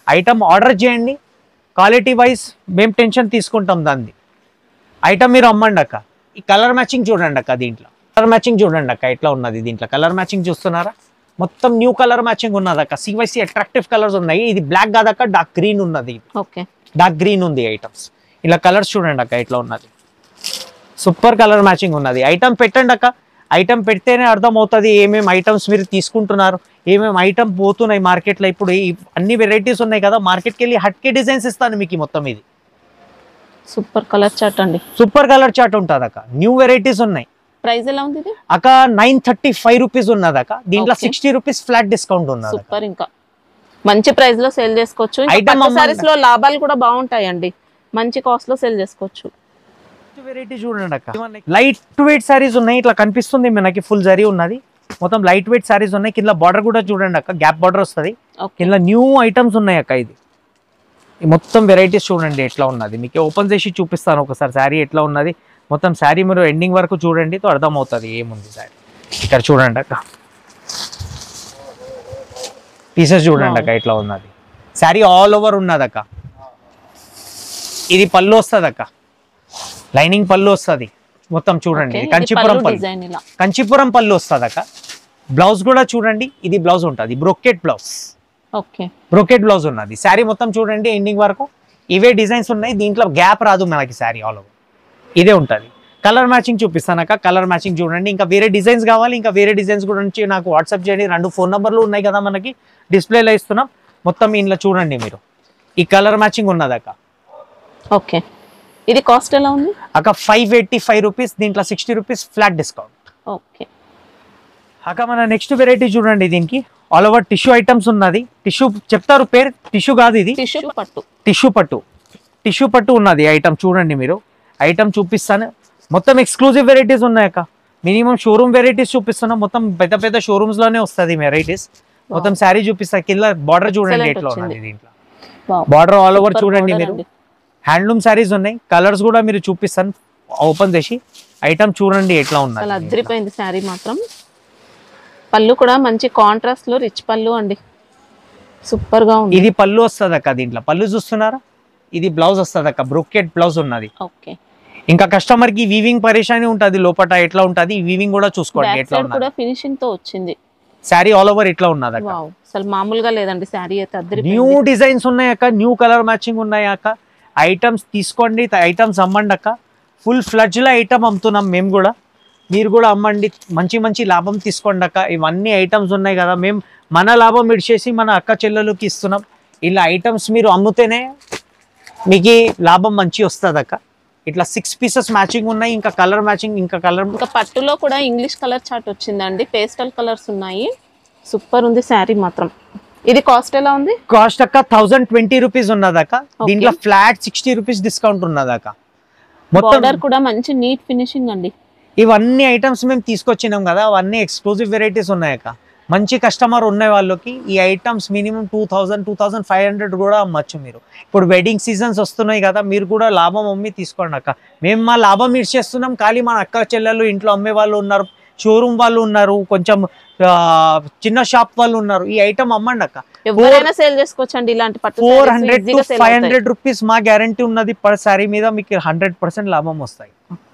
ఐటమ్ ఆర్డర్ చేయండి క్వాలిటీ వైజ్ మేము టెన్షన్ తీసుకుంటాం దాన్ని ఐటమ్ మీరు అమ్మండి అక్క ఈ కలర్ మ్యాచింగ్ చూడండి అక్క దీంట్లో కలర్ మ్యాచింగ్ చూడండి అక్క ఎట్లా ఉన్నది దీంట్లో కలర్ మ్యాచింగ్ చూస్తున్నారా మొత్తం న్యూ కలర్ మ్యాచింగ్ ఉన్నది అక్క సివైసి అట్రాక్టివ్ కలర్స్ ఉన్నాయి ఇది బ్లాక్ కాదక్క డార్క్ గ్రీన్ ఉన్నది ఓకే డార్క్ గ్రీన్ ఉంది ఐటమ్స్ ఇలా కలర్స్ చూడండి అక్క ఎట్లా ఉన్నది సూపర్ కలర్ మ్యాచింగ్ ఉన్నది ఐటమ్ పెట్టండి అక్క ఐటమ్ పెడితేనే అర్థం అవుతుంది ఏమేమి ఐటమ్స్ మీరు తీసుకుంటున్నారు ఏమేమి ఐటమ్ పోతున్నాయి మార్కెట్లో ఇప్పుడు ఈ అన్ని వెరైటీస్ ఉన్నాయి కదా మార్కెట్కి వెళ్ళి హట్కే డిజైన్స్ ఇస్తాను మీకు ఈ మొత్తం ఇది సూపర్ కలర్ చార్ట్ అండి సూపర్ కలర్ చార్ట్ ఉంటుంది అక్క న్యూ వెరైటీస్ ఉన్నాయి ప్రైస్ ఎలా ఉంది ఇది అక్క నైన్ థర్టీ ఫైవ్ రూపీస్ ఉన్నది అక్క దీంట్లో Okay. Sixty rupees flat discount ఉన్నది అక్క. సూపర్ ఇంకా మంచి ప్రైస్ లో సేల్ చేసుకోవచ్చు Item అమ్మండి. సారీస్ లో లాభాలు కూడా బాగుంటాయండి మంచి కాస్ట్ లో సేల్ చేసుకోవచ్చు వెరైటీ చూడండి అక్క లైట్ వెయిట్ సారీస్ ఉన్నాయి ఇట్లా కనిపిస్తుంది మనకి ఫుల్ జరీ ఉన్నది మొత్తం లైట్ వెయిట్ సారీస్ ఉన్నాయి కింద బార్డర్ కూడా చూడండి అక్క గ్యాప్ బార్డర్ వస్తుంది ఓకే కింద న్యూ ఐటమ్స్ ఉన్నాయి అక్క ఇది ఈ మొత్తం వెరైటీస్ చూడండి ఎట్లా ఉన్నది మీకు ఓపెన్ చేసి చూపిస్తాను ఒకసారి శారీ ఎట్లా ఉన్నది మొత్తం శారీ మీరు ఎండింగ్ వరకు చూడండి తో అర్థమవుతుంది ఏముంది శారీ ఇక్కడ చూడండి అక్క పీసెస్ చూడండి అక్క ఎట్లా ఉన్నది శారీ ఆల్ ఓవర్ ఉన్నది అక్క ఇది పళ్ళు వస్తుంది అక్క లైనింగ్ పళ్ళు వస్తుంది మొత్తం చూడండి ఇది కంచిపురం పళ్ళు డిజైన్ ఇలా కంచిపురం పళ్ళు వస్తుంది అక్క బ్లౌజ్ కూడా చూడండి ఇది బ్లౌజ్ ఉంటుంది brocade blouse okay brocade blouse ఉన్నది శారీ మొత్తం చూడండి ఎండింగ్ వరకు ఇవే డిజైన్స్ ఉన్నాయి దీంట్లో గ్యాప్ రాదు మనకి శారీ ఆల్ ఓవర్ ఇదే ఉంటుంది కలర్ మ్యాచింగ్ చూపిస్తాను అక్క కలర్ మ్యాచింగ్ చూడండి ఇంకా వేరే డిజైన్స్ కావాలి ఇంకా వేరే డిజైన్స్ గురించి నాకు వాట్సాప్ చేయండి రెండు ఫోన్ నెంబర్లు ఉన్నాయి కదా మనకి డిస్ప్లేలో ఇస్తున్నాం మొత్తం ఇంట్లో చూడండి మీరు ఈ కలర్ మ్యాచింగ్ ఉన్నది అక్క ఓకే ఇది కాస్ట్ ఎలా ఉంది అక్క ఫైవ్ ఎయిటీ ఫైవ్ రూపీస్ దీంట్లో sixty rupees flat discount okay అక్క మన నెక్స్ట్ వెరైటీ చూడండి దీనికి ఆల్ ఓవర్ టిష్యూ ఐటమ్స్ ఉన్నది టిష్యూ చెప్తారు పేరు టిష్యూ కాదు ఇది టిష్యూ పట్టు టిష్యూ పట్టు టిష్యూ పట్టు ఉన్నది ఐటమ్ చూడండి మీరు ఐటమ్ చూపిస్తాను మొత్తం ఎక్స్క్లూజివ్ వెరైటీస్ ఉన్నాయి అక్క మినిమం షోరూమ్ వెరైటీస్ చూపిస్తున్నాం మొత్తం పెద్ద పెద్ద షోరూమ్స్ లోనే వస్తుంది వెరైటీస్ మొత్తం శారీ చూపిస్తా కింద బార్డర్ చూడండి Excellent ఎట్లా వచ్చింది. ఉన్నది దీంట్లో వావ్. బార్డర్ ఆల్ ఓవర్ Super చూడండి border మీరు అండి. హ్యాండ్లూమ్ శారీస్ ఉన్నాయి కలర్స్ కూడా మీరు చూపిస్తాను ఓపెన్ చేసి ఐటమ్ చూడండి ఎట్లా అసలు ఉన్నది అద్దరిపోయింది శారీ మాత్రం పళ్ళు కూడా మంచి కాంట్రాస్ట్ లో రిచ్ పళ్ళు అండి సూపర్ గా ఉంది ఇది పళ్ళు వస్తుంది అక్క దీంట్లో పళ్ళు చూస్తున్నారా ఇది బ్లౌజ్ వస్తుంది అక్క బ్రోకెట్ బ్లౌజ్ ఉన్నది ఓకే ఇంకా కస్టమర్ కి వీవింగ్ పరేషాని ఉంటుంది లోపల ఎట్లా ఉంటుంది వీవింగ్ కూడా చూసుకోండి బ్యాక్ ఎట్లా సైడ్ ఉన్నది కూడా ఫినిషింగ్ తో వచ్చింది శారీ ఆల్ ఓవర్ ఇట్లా ఉన్నది అక్క వావ్ అసలు మామూలుగా లేదండి శారీ అయితే న్యూ అద్దరిపోయింది డిజైన్స్ ఉన్నాయి అక్క న్యూ కలర్ మ్యాచింగ్ ఉన్నాయి అక్క ఐటమ్స్ తీసుకోండి ఐటమ్స్ అమ్మండి అక్క ఫుల్ ఫ్లడ్జ్ లో ఐటమ్ అమ్ముతున్నాం మేము కూడా మీరు కూడా అమ్మండి మంచి మంచి లాభం తీసుకోండి అక్క ఇవన్నీ ఐటమ్స్ ఉన్నాయి కదా మేము మన లాభం ఇడిచేసి మన అక్క చెల్లెలకి ఇస్తున్నాం ఇలా ఐటమ్స్ మీరు అమ్ముతేనే మీకు ఈ లాభం మంచి వస్తుంది అక్క ఇట్లా సిక్స్ పీసెస్ మ్యాచింగ్ ఉన్నాయి ఇంకా కలర్ మ్యాచింగ్ ఇంకా కలర్ ఇంకా పట్టులో కూడా ఇంగ్లీష్ కలర్ చార్ట్ వచ్చిందండి పేస్టల్ కలర్స్ ఉన్నాయి సూపర్ ఉంది శారీ మాత్రం ఇది కాస్ట్ ఎలా ఉంది కాస్ట్ అక్క థౌసండ్ ట్వంటీ రూపీస్ ఉన్నదక్క దీంట్లో ఫ్లాట్ సిక్స్టీ రూపీస్ డిస్కౌంట్ ఉన్నదక్క మొత్తం బార్డర్ కూడా మంచి నీట్ ఫినిషింగ్ అండి ఇవన్నీ ఐటమ్స్ మేము తీసుకొచ్చినాం కదా అవన్నీ ఎక్స్క్లూజివ్ వెరైటీస్ ఉన్నాయక్క మంచి కస్టమర్ ఉన్న వాళ్ళకి ఈ items minimum two thousand two thousand five hundred కూడా అమ్మచ్చు మీరు ఇప్పుడు వెడ్డింగ్ సీజన్స్ వస్తున్నాయి కదా మీరు కూడా లాభం అమ్మి తీసుకోండి అక్క మేము మా లాభం ఇచ్చేస్తున్నాం ఖాళీ మన అక్క చెల్లెలు ఇంట్లో అమ్మే వాళ్ళు ఉన్నారు షోరూమ్ వాళ్ళు ఉన్నారు కొంచెం ఆ, చిన్న షాప్ వాళ్ళు ఉన్నారు ఈ ఐటమ్ అమ్మండి అక్క ఎవరైనా సేల్ చేసుకోవచ్చండి ఇలాంటి పట్టు ఫోర్ sarees హండ్రెడ్ టు ఈజీగా సేల్ ఫైవ్ అవుతాయి. హండ్రెడ్ రూపీస్ మా గ్యారంటీ ఉన్నది పర్ సారీ మీద మీకు హండ్రెడ్ పర్సెంట్ లాభం వస్తాయి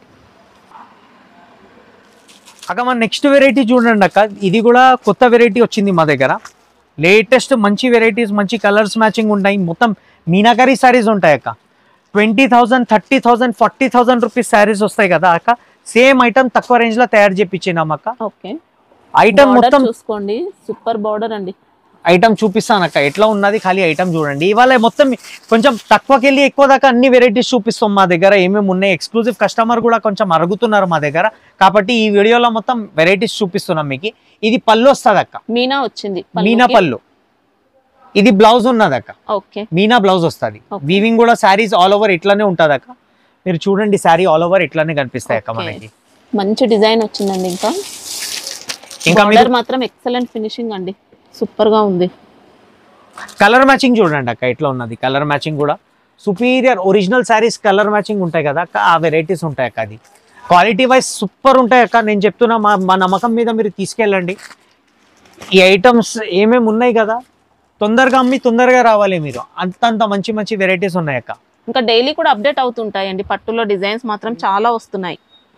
అక్క మన నెక్స్ట్ వెరైటీ చూడండి అక్క ఇది కూడా కొత్త వెరైటీ వచ్చింది మా దగ్గర లేటెస్ట్ మంచి వెరైటీస్ మంచి కలర్స్ మ్యాచింగ్ ఉంటాయి మొత్తం మీనాకరీ సారీస్ ఉంటాయి అక్క twenty thousand thirty thousand forty thousand rupees saris వస్తాయి కదా అక్క సేమ్ ఐటమ్ తక్కువ రేంజ్ లో తయారు చేపించినాం అక్క ఓకే ఐటమ్ బార్డర్ మొత్తం చూసుకోండి సూపర్ బార్డర్ అండి ఐటమ్ చూపిస్తాను అక్క ఎట్లా ఉన్నది ఖాళీ ఐటమ్ చూడండి ఇవాళ మొత్తం కొంచెం తక్కువకి వెళ్ళి ఎక్కువ దాకా అన్ని వెరైటీస్ చూపిస్తాం మా దగ్గర ఏమేమి ఉన్నాయి ఎక్స్క్లూజివ్ కస్టమర్ కూడా కొంచెం అరుగుతున్నారు మా దగ్గర కాబట్టి ఈ వీడియోలో మొత్తం వెరైటీస్ చూపిస్తున్నాం మీకు ఇది పళ్ళు వస్తుంది అక్క మీనా వచ్చింది మీనా పళ్ళు ఇది బ్లౌజ్ ఉన్నది అక్క ఓకే మీనా బ్లౌజ్ వస్తుంది Okay. వీవింగ్ కూడా శారీస్ ఆల్ ఓవర్ ఇట్లానే ఉంటుంది అక్క మీరు చూడండి శారీ ఆల్ ఓవర్ ఇట్లానే కనిపిస్తాయి అక్క Okay. మనకి మంచి డిజైన్ వచ్చిందండి ఇంకా ఇంకా మీరు బార్డర్ మాత్రం ఎక్సలెంట్ ఫినిషింగ్ అండి సూపర్ గా ఉంది కలర్ మ్యాచింగ్ చూడండి అక్క ఎట్లా ఉన్నది కలర్ మ్యాచింగ్ కూడా superior original saris colour matching ఉంటాయి కదా అక్క ఆ వెరైటీస్ ఉంటాయి అక్క అది క్వాలిటీ వైజ్ సూపర్ ఉంటాయి అక్క నేను చెప్తున్నా మా మా నమ్మకం మీద మీరు తీసుకెళ్ళండి ఈ ఐటమ్స్ ఏమేమి ఉన్నాయి కదా తొందరగా అమ్మి తొందరగా రావాలి మీరు అంతంత మంచి మంచి వెరైటీస్ ఉన్నాయి అక్క ఇంకా డైలీ కూడా అప్డేట్ అవుతుంటాయండి పట్టులో డిజైన్స్ మాత్రం చాలా వస్తున్నాయి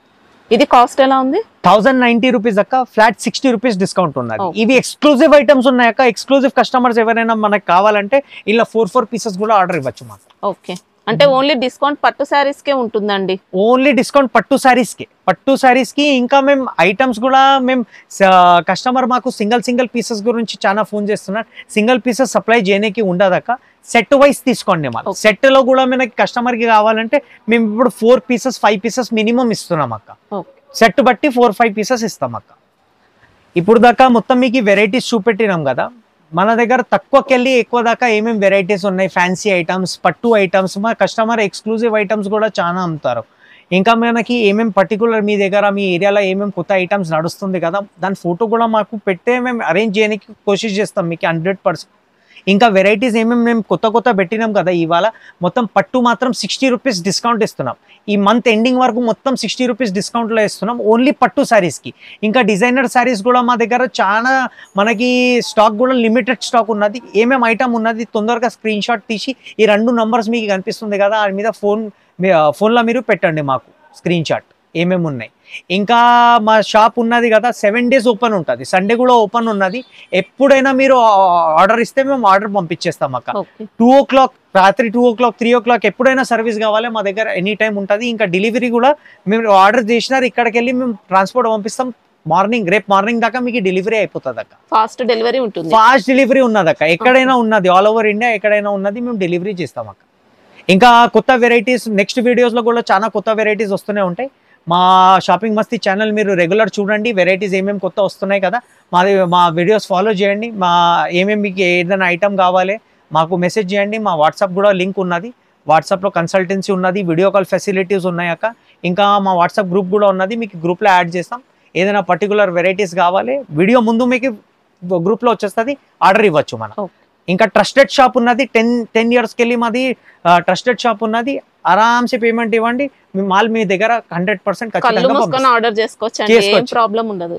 ఇది కాస్ట్ ఎలా ఉంది థౌసండ్ నైన్టీ రూపీస్ అక్క ఫ్లాట్ సిక్స్టీ రూపీస్ డిస్కౌంట్ ఉన్నది Okay. ఇవి ఎక్స్క్లూజివ్ ఐటమ్స్ ఉన్నాయి అక్క ఎక్స్క్లూజివ్ కస్టమర్స్ ఎవరైనా మనకు కావాలంటే ఇలా ఫోర్ ఫోర్ పీసెస్ కూడా ఆర్డర్ ఇవ్వచ్చు మాకు ఓకే అంటే ఓన్లీ డిస్కౌంట్ పట్టు శారీస్ కే ఉంటుందండి ఓన్లీ డిస్కౌంట్ పట్టు సారీస్ కి పట్టు సారీస్ కి ఇంకా మేము ఐటమ్స్ కూడా మేము కస్టమర్ మాకు సింగిల్ సింగిల్ పీసెస్ గురించి చాలా ఫోన్ చేస్తున్నారు సింగిల్ పీసెస్ సప్లై చేయడానికి ఉండదక్క సెట్ వైస్ తీసుకోండి మాకు Okay. సెట్ లో కూడా మనకి కస్టమర్ కి కావాలంటే మేము ఇప్పుడు four pieces five pieces minimum ఇస్తున్నాం అక్క ఓకే సెట్ బట్టి ఫోర్ ఫైవ్ పీసెస్ ఇస్తాం అక్క ఇప్పుడు దాకా మొత్తం మీకు వెరైటీస్ చూపెట్టినాం కదా మన దగ్గర తక్కువకి వెళ్ళి ఎక్కువ దాకా ఏమేమి వెరైటీస్ ఉన్నాయి ఫ్యాన్సీ ఐటమ్స్ పట్టు ఐటమ్స్ మా కస్టమర్ ఎక్స్క్లూజివ్ ఐటమ్స్ కూడా చాలా అమ్ముతారు ఇంకా మనకి ఏమేమి పర్టికులర్ మీ దగ్గర మీ ఏరియాలో ఏమేమి కొత్త ఐటమ్స్ నడుస్తుంది కదా దాని ఫోటో కూడా మాకు పెట్టే మేము అరేంజ్ చేయడానికి కోషిష్ చేస్తాం మీకు హండ్రెడ్ పర్సెంట్ ఇంకా వెరైటీస్ ఏమేమి మేము కొత్త కొత్త పెట్టినాం కదా ఇవాళ మొత్తం పట్టు మాత్రం సిక్స్టీ రూపీస్ డిస్కౌంట్ ఇస్తున్నాం ఈ మంత్ ఎండింగ్ వరకు మొత్తం సిక్స్టీ రూపీస్ డిస్కౌంట్లో ఇస్తున్నాం ఓన్లీ పట్టు శారీస్కి ఇంకా డిజైనర్ శారీస్ కూడా మా దగ్గర చాలా మనకి స్టాక్ కూడా లిమిటెడ్ స్టాక్ ఉన్నది ఏమేమి ఐటమ్ ఉన్నది తొందరగా స్క్రీన్ షాట్ తీసి ఈ రెండు నంబర్స్ మీకు కనిపిస్తుంది కదా దాని మీద ఫోన్ ఫోన్లో మీరు పెట్టండి మాకు స్క్రీన్ షాట్ ఏమేమి ఉన్నాయి ఇంకా మా షాప్ ఉన్నది కదా సెవెన్ డేస్ ఓపెన్ ఉంటుంది సండే కూడా ఓపెన్ ఉన్నది ఎప్పుడైనా మీరు ఆర్డర్ ఇస్తే మేము ఆర్డర్ పంపించేస్తాం అక్క ఓకే టూ ఓ క్లాక్ రాత్రి two o'clock three o'clock ఎప్పుడైనా సర్వీస్ కావాలి మా దగ్గర ఎనీ టైం ఉంటుంది ఇంకా డెలివరీ కూడా మేము ఆర్డర్ చేసినారు ఇక్కడికి వెళ్ళి మేము ట్రాన్స్పోర్ట్ పంపిస్తాం మార్నింగ్ రేపు మార్నింగ్ దాకా మీకు డెలివరీ అయిపోతుంది అక్క ఫాస్ట్ డెలివరీ ఉంటుంది ఫాస్ట్ డెలివరీ ఉన్నది అక్క ఎక్కడైనా ఉన్నది ఆల్ ఓవర్ ఇండియా ఎక్కడైనా ఉన్నది మేము డెలివరీ చేస్తాం అక్క ఇంకా కొత్త వెరైటీస్ నెక్స్ట్ వీడియోస్లో కూడా చాలా కొత్త వెరైటీస్ వస్తూనే ఉంటాయి మా షాపింగ్ మస్తీ ఛానల్ మీరు రెగ్యులర్ చూడండి వెరైటీస్ ఏమేమి కొత్త వస్తున్నాయి కదా మాది మా వీడియోస్ ఫాలో చేయండి మా ఏమేమి మీకు ఏదైనా ఐటమ్ కావాలి మాకు మెసేజ్ చేయండి మా వాట్సాప్ కూడా లింక్ ఉన్నది వాట్సాప్లో కన్సల్టెన్సీ ఉన్నది వీడియో కాల్ ఫెసిలిటీస్ ఉన్నాయి అక్క ఇంకా మా వాట్సాప్ గ్రూప్ కూడా ఉన్నది మీకు గ్రూప్లో యాడ్ చేస్తాం ఏదైనా పర్టికులర్ వెరైటీస్ కావాలి వీడియో ముందు మీకు గ్రూప్లో వచ్చేస్తుంది ఆర్డర్ ఇవ్వచ్చు మనం Okay. ఇంకా ట్రస్టెడ్ షాప్ ఉన్నది టెన్ టెన్ ఇయర్స్కి వెళ్ళి మాది ట్రస్టెడ్ షాప్ ఉన్నది ఆరామ్సే పేమెంట్ ఇవ్వండి మీ మాల్ మీ దగ్గర హండ్రెడ్ పర్సెంట్ కళ్ళు ఖచ్చితంగా మూసుకొని పంపిస్తాం. ఆర్డర్ చేసుకోవచ్చు అండి ఏం చేసుకోవచ్చు. ప్రాబ్లం ఉండదు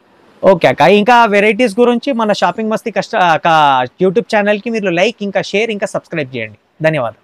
ఓకే అక్క ఇంకా వెరైటీస్ గురించి మన షాపింగ్ మస్తీ కష్ట యూట్యూబ్ ఛానల్కి మీరు లైక్ ఇంకా షేర్ ఇంకా సబ్స్క్రైబ్ చేయండి ధన్యవాదాలు